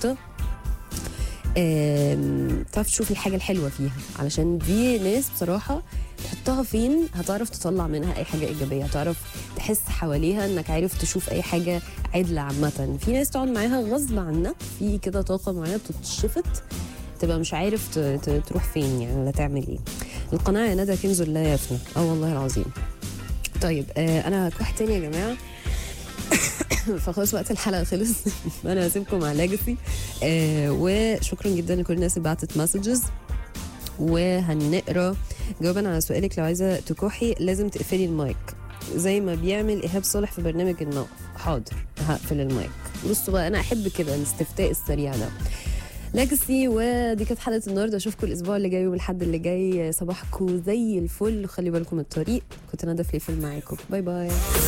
نقطه آم، تعرف تشوف الحاجه الحلوه فيها علشان دي ناس بصراحه تحطها فين هتعرف تطلع منها اي حاجه ايجابيه هتعرف تحس حواليها انك عارف تشوف اي حاجه عدله عامه في ناس تقعد معاها غصب عنك في كده طاقه معينه بتتشفط تبقى مش عارف ت- ت- تروح فين يعني ولا تعمل ايه القناعه يا ندى كنز لا يفنى اه والله العظيم طيب آه انا كحت تاني يا جماعه فخلاص وقت الحلقه خلص انا هسيبكم مع ليجاسي آه وشكرا جدا لكل الناس اللي بعتت مسجز وهنقرا جوابا على سؤالك لو عايزه تكحي لازم تقفلي المايك زي ما بيعمل ايهاب صالح في برنامج النقف حاضر هقفل المايك بصوا بقى انا احب كده الاستفتاء السريع ده ليجاسي ودي كانت حلقه النهارده اشوفكم الاسبوع اللي جاي والحد اللي جاي صباحكم زي الفل وخلي بالكم من الطريق كنت ندى فليفل معاكم باي باي